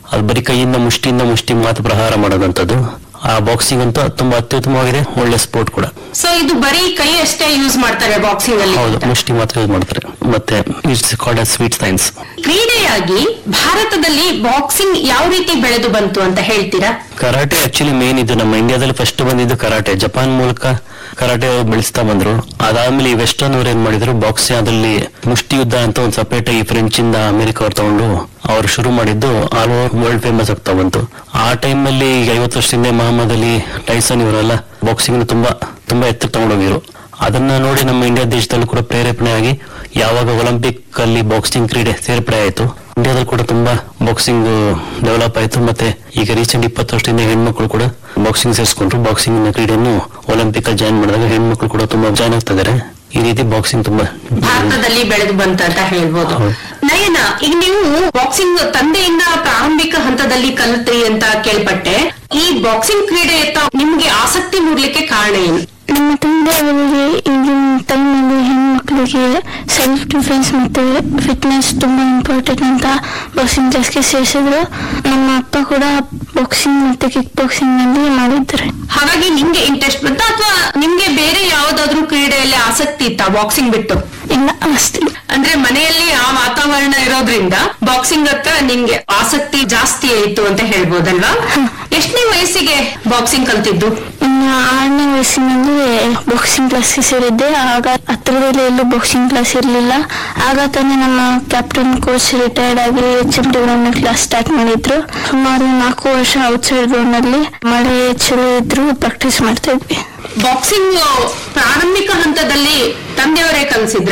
ಅದು ಬರೀ ಕೈಯಿಂದ ಮುಷ್ಟಿಯಿಂದ ಮುಷ್ಟಿ ಮಾತ್ರ ಪ್ರಹಾರ ಮಾಡೋದಂಥದ್ದು ಆ ಬಾಕ್ಸಿಂಗ್ ಅಂತೂ ತುಂಬಾ ಅತ್ಯುತ್ತಮವಾಗಿದೆ ಒಳ್ಳೆ ಸ್ಪೋರ್ಟ್ ಕೂಡ ಸೊ ಇದು ಬರೀ ಕೈ ಅಷ್ಟೇ ಯೂಸ್ ಮಾಡ್ತಾರೆ ಬಾಕ್ಸಿಂಗ್ ಅಲ್ಲಿ ಹೌದು ಅಂತ. ಮುಷ್ಟಿ ಮಾತ್ರ ಯೂಸ್ ಮಾಡ್ತಾರೆ ಮತ್ತೆ ಇಟ್ಸ್ ಕಾಲ್ಡ್ ಸ್ವೀಟ್ ಸೈನ್ಸ್ ಕ್ರೀಡೆಯಾಗಿ ಭಾರತದಲ್ಲಿ ಬಾಕ್ಸಿಂಗ್ ಯಾವ ರೀತಿ ಬೆಳೆದು ಬಂತು ಅಂತ ಹೇಳ್ತೀರಾ ಕರಾಟೆ ಆಕ್ಚುಲಿ ಮೇನ್ ಇದು ನಮ್ಮ ಇಂಡಿಯಾದಲ್ಲಿ ಫಸ್ಟ್ ಬಂದಿದ್ದು ಕರಾಟೆ ಜಪಾನ್ ಮೂಲಕ ಕರಾಟೆ ಬೆಳೆಸ್ತಾ ಬಂದ್ರು ಅದಾದ್ಮೇಲೆ ಈ ವೆಸ್ಟರ್ನ್ ಅವ್ರು ಏನ್ ಮಾಡಿದ್ರು ಬಾಕ್ಸಿಂಗ್ ಅದ್ರಲ್ಲಿ ಮುಷ್ಟಿ ಯುದ್ಧ ಅಂತ ಒಂದು ಸಪರೇಟ್ ಈ ಫ್ರೆಂಚ್ ಇಂದ ಅಮೆರಿಕ ಅವ್ರು ತಗೊಂಡು ಅವ್ರು ಶುರು ಮಾಡಿದ್ದು ಆಲ್ ಓವರ್ ವರ್ಲ್ಡ್ ಫೇಮಸ್ ಆಗ್ತಾ ಬಂತು ಆ ಟೈಮ್ ಅಲ್ಲಿ ಈಗ ಐವತ್ತು ವರ್ಷದಿಂದ ಮಹಮ್ಮದ್ ಅಲಿ ಟೈಸನ್ ಇವರೆಲ್ಲ ಬಾಕ್ಸಿಂಗ್ ತುಂಬಾ ತುಂಬಾ ಎತ್ತರ ತಗೊಂಡೋಗಿರು ಅದನ್ನ ನೋಡಿ ನಮ್ಮ ಇಂಡಿಯಾ ದೇಶದಲ್ಲೂ ಕೂಡ ಪ್ರೇರೇಪಣೆ ಆಗಿ ಯಾವಾಗ ಒಲಿಂಪಿಕ್ ಅಲ್ಲಿ ಬಾಕ್ಸಿಂಗ್ ಕ್ರೀಡೆ ಸೇರ್ಪಡೆ ಆಯಿತು ಇಂಡಿಯಾದಲ್ಲಿ ಕೂಡ ತುಂಬಾ ಬಾಕ್ಸಿಂಗ್ ಡೆವಲಪ್ ಆಯಿತು ಮತ್ತೆ ಈಗ ರೀಸೆಂಟ್ ಇಪ್ಪತ್ತು ವರ್ಷದಿಂದ ಹೆಣ್ಮಕ್ಳು ಕೂಡ ಬಾಕ್ಸಿಂಗ್ ಸೇರಿಸ್ಕೊಂಡ್ರು ಬಾಕ್ಸಿಂಗ್ ಕ್ರೀಡೆಯನ್ನು ಒಲಿಂಪಿಕ್ ಅಲ್ಲಿ ಜಾಯ್ನ್ ಮಾಡಿದಾಗ ಹೆಣ್ಮಕ್ಳು ಕೂಡ ತುಂಬಾ ಜಾಯ್ನ್ ಆಗ್ತಾ ಇದಾರೆ ಈ ರೀತಿ ಬಾಕ್ಸಿಂಗ್ ತುಂಬಾ ಭಾರತದಲ್ಲಿ ಬೆಳೆದು ಬಂತ ಅಂತ ಹೇಳ್ಬೋದು ಹೌದು. ನಯನ ಈಗ ನೀವು ಬಾಕ್ಸಿಂಗ್ ತಂದೆಯಿಂದ ಪ್ರಾರಂಭಿಕ ಹಂತದಲ್ಲಿ ಕಲಿತ್ರಿ ಅಂತ ಕೇಳ್ಪಟ್ಟೆ ಈ ಬಾಕ್ಸಿಂಗ್ ಕ್ರೀಡೆಯತ್ತ ನಿಮ್ಗೆ ಆಸಕ್ತಿ ಮೂಡ್ಲಿಕ್ಕೆ ಕಾರಣ ಏನು ನಮ್ಮ ತಂದೆಯವರಿಗೆ ಈಗಿನ ಟೈಮಲ್ಲಿ ಹೆಣ್ಮಕ್ಳಿಗೆ ಸೆಲ್ಫ್ ಡಿಫೆನ್ಸ್ ಮತ್ತೆ ಫಿಟ್ನೆಸ್ ತುಂಬಾ ಇಂಪಾರ್ಟೆಂಟ್ ಅಂತ ಬಾಕ್ಸಿಂಗ್ ಕ್ಲಾಸ್ಗೆ ಸೇರಿಸಿದ್ರು ನಮ್ಮ ಅಪ್ಪ ಕೂಡ ಬಾಕ್ಸಿಂಗ್ ಮತ್ತೆ ಕಿಕ್ ಬಾಕ್ಸಿಂಗ್ ನಲ್ಲಿ ಮಾಡಿದ್ದಾರೆ ಹಾಗಾಗಿ ನಿಮ್ಗೆ ಇಂಟ್ರೆಸ್ಟ್ ಬಂತ ಅಥವಾ ನಿಮ್ಗೆ ಬೇರೆ ಯಾವ್ದಾದ್ರು ಕ್ರೀಡೆಯಲ್ಲಿ ಆಸಕ್ತಿ ಇತ್ತಾ ಬಾಕ್ಸಿಂಗ್ ಬಿಟ್ಟು ಇಲ್ಲ ಅಷ್ಟೇ ಅಂದ್ರೆ ಮನೆಯಲ್ಲಿ ಆ ವಾತಾವರಣ ಇರೋದ್ರಿಂದ ಬಾಕ್ಸಿಂಗ್ ಹತ್ರ ನಿಮ್ಗೆ ಆಸಕ್ತಿ ಜಾಸ್ತಿ ಆಯ್ತು ಅಂತ ಹೇಳ್ಬೋದಲ್ವಾ ಎಷ್ಟನೇ ವಯಸ್ಸಿಗೆ ಬಾಕ್ಸಿಂಗ್ ಕಲ್ತಿದ್ದು ಇನ್ನು ಆರನೇ ವಯಸ್ಸಿನಲ್ಲಿ ಬಾಕ್ಸಿಂಗ್ ಕ್ಲಾಸ್ಗೆ ಸೇರಿದ್ದೆ ಆಗ ಹತ್ತಿರದಲ್ಲಿ ಎಲ್ಲೂ ಬಾಕ್ಸಿಂಗ್ ಕ್ಲಾಸ್ ಇರಲಿಲ್ಲ ಆಗ ತಾನೇ ನಮ್ಮ ಕ್ಯಾಪ್ಟನ್ ಕೋಚ್ ರಿಟೈರ್ಡ್ ಆಗಿ H M D ground class start ಮಾಡಿದ್ರು ಸುಮಾರು ನಾಲ್ಕು ವರ್ಷ ಔಟ್ಸೈಡ್ ಗ್ರೌಂಡ್ ನಲ್ಲಿ ಮಳೆ ಚಳಿ ಇದ್ರು ಪ್ರಾಕ್ಟೀಸ್ ಮಾಡ್ತಾ ಇದ್ವಿ ಬಾಕ್ಸಿಂಗ್ ಪ್ರಾರಂಭಿಕ ಹಂತದಲ್ಲಿ ತಂದೆಯವರೇ ಕಲಿಸಿದ್ರ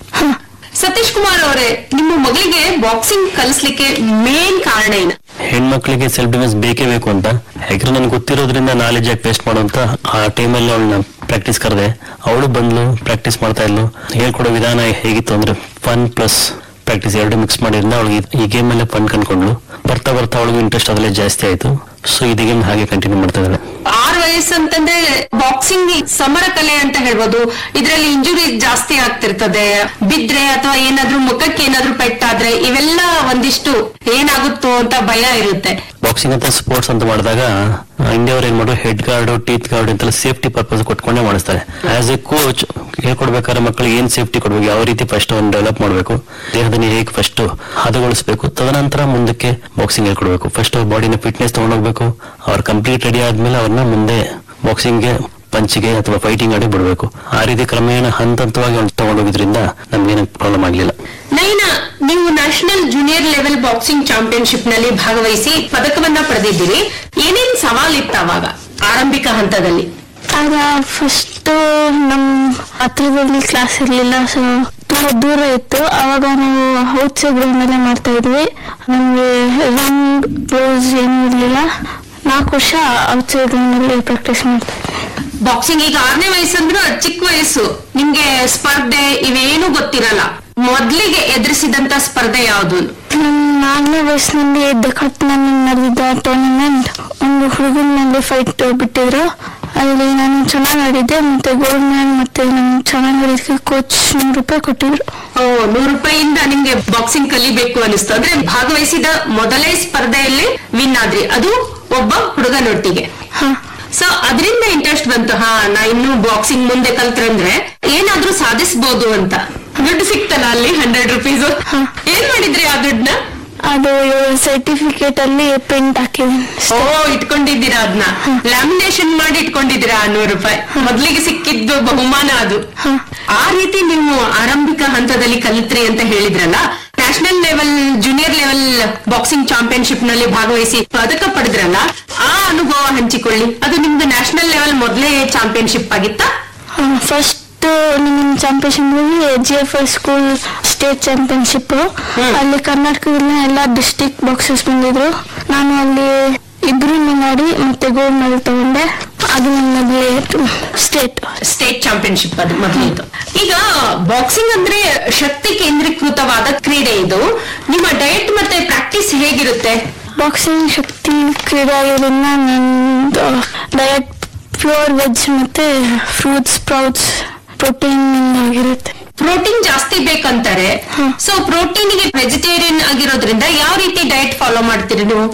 ಸತೀಶ್ ಕುಮಾರ್ ಅವರೇ ನಿಮ್ಮ ಮಗಳಿಗೆ ಬಾಕ್ಸಿಂಗ್ ಕಲಿಸ್ಲಿಕ್ಕೆ ಮೇನ್ ಕಾರಣ ಏನು ಹೆಣ್ಮಕ್ಳಿಗೆ ಸೆಲ್ಫ್ ಡಿಫೆನ್ಸ್ ಬೇಕೇ ಬೇಕು ಅಂತ ಯಾಕಂದ್ರೆ ನನ್ಗೆ ಗೊತ್ತಿರೋದ್ರಿಂದ ನಾಲೆಜ್ ಆಗಿ ಪೇಸ್ಟ್ ಮಾಡುವಂತ ಆ ಟೈಮಲ್ಲಿ ಅವಳನ್ನ ಪ್ರಾಕ್ಟೀಸ್ ಕರೆದೆ ಅವಳು ಬಂದ್ಲು ಪ್ರಾಕ್ಟೀಸ್ ಮಾಡ್ತಾ ಇದ್ಲು ಹೇಳ್ಕೊಡೋ ವಿಧಾನ ಹೇಗಿತ್ತು ಅಂದ್ರೆ ಫನ್ ಪ್ಲಸ್ ಪ್ರಾಕ್ಟೀಸ್ ಎರಡು ಮಿಕ್ಸ್ ಮಾಡಿದ್ರಿಂದ ಅವಳಿಗೆ ಈ ಗೇಮ್ ಅಲ್ಲೇ ಫನ್ ಕಂಡ್ಕೊಂಡ್ಲು ಬರ್ತಾ ಬರ್ತಾ ಅವಳಿಗೆ ಇಂಟ್ರೆಸ್ಟ್ ಅದರಲ್ಲೇ ಜಾಸ್ತಿ ಆಯ್ತು ಸೊ ಇದು ಗೇಮ್ ಹಾಗೆ ಕಂಟಿನ್ಯೂ ಮಾಡ್ತಾ ಇದ್ದಾಳೆ ಆರು ವಯಸ್ಸು ಅಂತಂದ್ರೆ ಬಾಕ್ಸಿಂಗ್ ಸಮರ ಕಲೆ ಅಂತ ಹೇಳ್ಬೋದು ಇದ್ರಲ್ಲಿ ಇಂಜುರಿ ಜಾಸ್ತಿ ಆಗ್ತಿರ್ತದೆ ಬಿದ್ರೆ ಅಥವಾ ಏನಾದ್ರೂ ಮುಖಕ್ಕೆ ಏನಾದ್ರೂ ಪೆಟ್ಟಾದ್ರೆ ಇವೆಲ್ಲ ಒಂದಿಷ್ಟು ಏನಾಗುತ್ತೋ ಅಂತ ಭಯ ಇರುತ್ತೆ ಬಾಕ್ಸಿಂಗ್ ಅಂತ ಸ್ಪೋರ್ಟ್ಸ್ ಅಂತ ಮಾಡಿದಾಗ ಇಂಡಿಯಾ ಅವ್ರು ಏನ್ ಮಾಡೋದು ಹೆಡ್ ಗಾರ್ಡ್ ಟೀತ್ ಗಾರ್ಡ್ ಅಂತೆಲ್ಲ ಸೇಫ್ಟಿ ಪರ್ಪಸ್ ಕೊಟ್ಕೊಂಡೇ ಮಾಡಿಸ್ತಾರೆ ಆಸ್ ಎ ಕೋಚ್ ಹೇಳ್ಕೊಡ್ಬೇಕಾದ್ರೆ ಮಕ್ಕಳಿಗೆ ಏನ್ ಸೇಫ್ಟಿ ಕೊಡ್ಬೇಕು ಯಾವ ರೀತಿ ಫಸ್ಟ್ ಅವ್ನು ಡೆವಲಪ್ ಮಾಡಬೇಕು ದೇಹದಲ್ಲಿ ಹೇಗೆ ಫಸ್ಟ್ ಹದಗೊಳಿಸಬೇಕು ತದನಂತರ ಮುಂದಕ್ಕೆ ಬಾಕ್ಸಿಂಗ್ ಹೇಳ್ಕೊಡ್ಬೇಕು ಫಸ್ಟ್ ಅವ್ರ ಬಾಡಿನ ಫಿಟ್ನೆಸ್ ತಗೊಂಡೋಗ್ಬೇಕು ಅವ್ರು ಕಂಪ್ಲೀಟ್ ರೆಡಿ ಆದ್ಮೇಲೆ ಅವ್ರನ್ನ ಮುಂದೆ ಬಾಕ್ಸಿಂಗ್ಗೆ ಪಂಚಿಗೆ ಅಥವಾ ಫೈಟಿಂಗ್ ಆಡಿ ಬಿಡಬೇಕು ಆ ರೀತಿ ಕ್ರಮೇಣ ಹಂತ ಹಂತವಾಗಿ ಅವ್ನು ತಗೊಂಡೋಗಿದ್ರಿಂದ ನಮ್ಗೇನು ಪ್ರಾಬ್ಲಮ್ ಆಗ್ಲಿಲ್ಲ ನೈನಾ ನೀವು national junior level boxing championship ನಲ್ಲಿ ಭಾಗವಹಿಸಿ ಪದಕವನ್ನ ಪಡೆದಿದ್ದೀರಿ ಏನೇನ್ ಸವಾಲಿತ್ತು ಅವಾಗ ಆರಂಭಿಕ ಹಂತದಲ್ಲಿ ಆಗ ಫಸ್ಟ್ ನಮ್ ಹತ್ರದಲ್ಲಿ ಕ್ಲಾಸ್ ಇರ್ಲಿಲ್ಲ ಸೊ ತುಂಬಾ ದೂರ ಇತ್ತು ಅವಾಗ ನಾವು ಔಟ್ಸೈಡ್ ಗ್ರೌಂಡ್ ಅಲ್ಲೇ ಮಾಡ್ತಾ ಇದ್ವಿ ನಮ್ಗೆ ರಿಂಗ್ ರೋಸ್ ಏನೂ ಇರ್ಲಿಲ್ಲ ನಾಲ್ಕು ವರ್ಷ ಔಟ್ಸೈಡ್ ಗ್ರೌಂಡ್ ಅಲ್ಲಿ ಪ್ರಾಕ್ಟೀಸ್ ಮಾಡ್ತಾ ಇದ್ವಿ ಬಾಕ್ಸಿಂಗ್ ಈಗ ಆರನೇ ವಯಸ್ಸಂದ್ರೆ ಚಿಕ್ಕ ವಯಸ್ಸು ನಿಮ್ಗೆ ಸ್ಪರ್ಧೆ ಇವೇನು ಗೊತ್ತಿರಲ್ಲ ಮೊದ್ಲಿಗೆ ಎದುರಿಸಿದಂತ ಸ್ಪರ್ಧೆ ಯಾವುದು ನಮ್ ನಾಲ್ಕನೇ ವಯಸ್ಸಿನಲ್ಲಿ ನಲ್ಲಿ ನಡೆದಿದ್ದ ಟೂರ್ನಮೆಂಟ್ ಒಂದು ಹುಡುಗನಲ್ಲಿ ಫೈಟ್ ಬಿಟ್ಟಿದ್ರು ಅಲ್ಲಿ ನಾನು ಚೆನ್ನಾಗಿ ಆಡಿದ್ದೆ ಮತ್ತೆ ಗೋಲ್ಡ್ ಮೆಡಲ್ ಮತ್ತೆ ನಾನು ಚೆನ್ನಾಗಿ ಆಡಿದ್ದಕ್ಕೆ ಕೋಚ್ ನೂರು ರೂಪಾಯಿ ಕೊಟ್ಟಿದ್ರು ಓ ನೂರು ರೂಪಾಯಿಯಿಂದ ನಿಮ್ಗೆ ಬಾಕ್ಸಿಂಗ್ ಕಲಿಬೇಕು ಅನಿಸ್ತು ಅಂದ್ರೆ ಭಾಗವಹಿಸಿದ ಮೊದಲೇ ಸ್ಪರ್ಧೆಯಲ್ಲಿ ವಿನ್ ಆದ್ರಿ ಅದು ಒಬ್ಬ ಹುಡುಗನೊಟ್ಟಿಗೆ ಹಾ ಸೊ ಅದರಿಂದ ಇಂಟ್ರೆಸ್ಟ್ ಬಂತು ಹಾ ನಾ ಇನ್ನು ಬಾಕ್ಸಿಂಗ್ ಮುಂದೆ ಕಲ್ತ್ರಂದ್ರೆ ಏನಾದ್ರೂ ಸಾಧಿಸಬಹುದು ಅಂತ ದುಡ್ಡು ಸಿಕ್ತಲ್ಲ ಅಲ್ಲಿ ಹಂಡ್ರೆಡ್ ರುಪೀಸ್ ಏನ್ ಮಾಡಿದ್ರಿ ಆ ದುಡ್ಡನ್ನ ಅದು ಸರ್ಟಿಫಿಕೇಟ್ ಅಲ್ಲಿ ಪ್ರಿಂಟ್ ಹಾಕಿದ್ದೀನಿ ಓ ಇಟ್ಕೊಂಡಿದ್ದೀರಾ ಅದನ್ನ ಲ್ಯಾಮಿನೇಷನ್ ಮಾಡಿ ಇಟ್ಕೊಂಡಿದ್ದೀರಾ ಆ ನೂರು ರೂಪಾಯಿ ಮೊದ್ಲಿಗೆ ಸಿಕ್ಕಿದ್ದು ಬಹುಮಾನ ಅದು ಆ ರೀತಿ ನೀವು ಆರಂಭಿಕ ಹಂತದಲ್ಲಿ ಕಲಿತ್ರಿ ಅಂತ ಹೇಳಿದ್ರಲ್ಲ national level junior level boxing championship ನಲ್ಲಿ ಭಾಗವಹಿಸಿ ಪದಕ ಪಡೆದ್ರಲ್ಲ ಆ ಅನುಭವ ಹಂಚಿಕೊಳ್ಳಿ ಅದು ನಿಮ್ದು ನ್ಯಾಷನಲ್ ಲೆವೆಲ್ ಮೊದಲೇ ಚಾಂಪಿಯನ್ಶಿಪ್ ಆಗಿತ್ತಾ ಫಸ್ಟ್ ನಿಮ್ಮ championship G F I school state championship ಅಲ್ಲಿ ಕರ್ನಾಟಕದಿಂದ ಎಲ್ಲ ಡಿಸ್ಟಿಕ್ ಬಾಕ್ಸಸ್ ಬಂದಿದ್ರು ನಾನು ಅಲ್ಲಿ ಇಬ್ರು ಆಡಿ ಮತ್ತೆ ಗೋಲ್ಡ್ ಮೆಡಲ್ ತಗೊಂಡೆ ಅದು ನನ್ನ ಸ್ಟೇಟ್ ಸ್ಟೇಟ್ ಚಾಂಪಿಯನ್ಶಿಪ್ ಅದು ಮೊದಲಿದ್ದು ಈಗ ಬಾಕ್ಸಿಂಗ್ ಅಂದ್ರೆ ಶಕ್ತಿ ಕೇಂದ್ರೀಕೃತವಾದ ಕ್ರೀಡೆ ಇದು ನಿಮ್ಮ ಡಯಟ್ ಮತ್ತೆ ಪ್ರಾಕ್ಟೀಸ್ ಹೇಗಿರುತ್ತೆ ಬಾಕ್ಸಿಂಗ್ ಶಕ್ತಿ ಕ್ರೀಡೆ ಆಗಿರೋದ್ರಿಂದ ನಂದು ಡಯಟ್ ಪ್ಯೂರ್ ವೆಜ್ ಮತ್ತೆ ಫ್ರೂಟ್ಸ್ ಸ್ಪ್ರೌಟ್ಸ್ ಪ್ರೋಟೀನ್ ಆಗಿರುತ್ತೆ ಪ್ರೋಟೀನ್ ಜಾಸ್ತಿ ಬೇಕಂತಾರೆ ಸೊ ಪ್ರೋಟೀನ್ ಗೆ ವೆಜಿಟೇರಿಯನ್ ಆಗಿರೋದ್ರಿಂದ ಯಾವ ರೀತಿ ಡಯಟ್ ಫಾಲೋ ಮಾಡ್ತೀರಿ ನೀವು